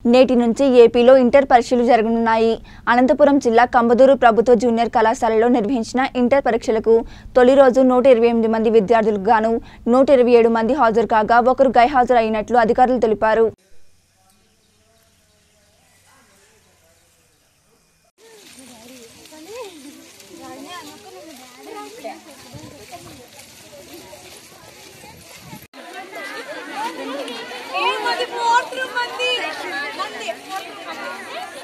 నేటి నుంచి ఏపీలో ఇంటర్ పరీక్షలు జరగనున్నాయి అనంతపురం జిల్లా కంబదూరు ప్రభుత్వ జూనియర్ కళాశాలలో నిర్వహించిన ఇంటర్ పరీక్షలకు తొలి రోజు నూట ఇరవై ఎనిమిది మంది విద్యార్థులకు గాను నూట ఇరవై ఏడు మంది హాజరు కాగా ఒకరు గైహాజరు అయినట్లు అధికారులు తెలిపారు ఏ మాది ఫోర్త్ రూమ్ మంది మంది